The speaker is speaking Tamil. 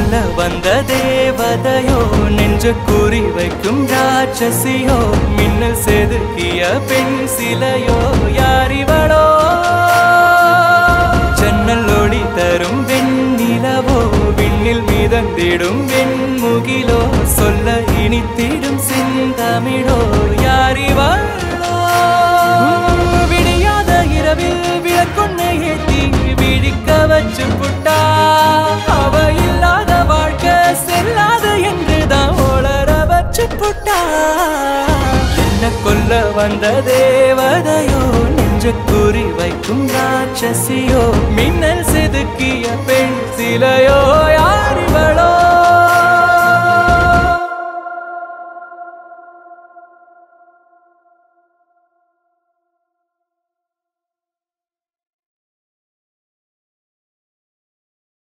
கொல்ல வந்த தேவதையோ நெஞ்ச குறி வைக்கும் ராட்சசியோ மின்னல் செதுக்கிய பெண் சிலையோ யாரிவளோ ஜன்னல் ஒளி தரும் வெண்ணிலவோ விண்ணில் மிதந்திடும் வெண்முகிலோ சொல்ல இனித்திடும் செந்தமிழோ யாரிவளோ விடியாத இரவில் விளக்கொன்னை ஏத்தி விழிக்க வச்சு புட்டா அவ இல்லாத வாழ்க்கை செல்லாத என்றுதான் ஒளர வச்சு புட்டா என்ன கொல்ல வந்த தேவதையோ நெஞ்ச குறி வைக்கும் ராட்சசியோ மின்னல் செதுக்கிய பெண் சிலையோ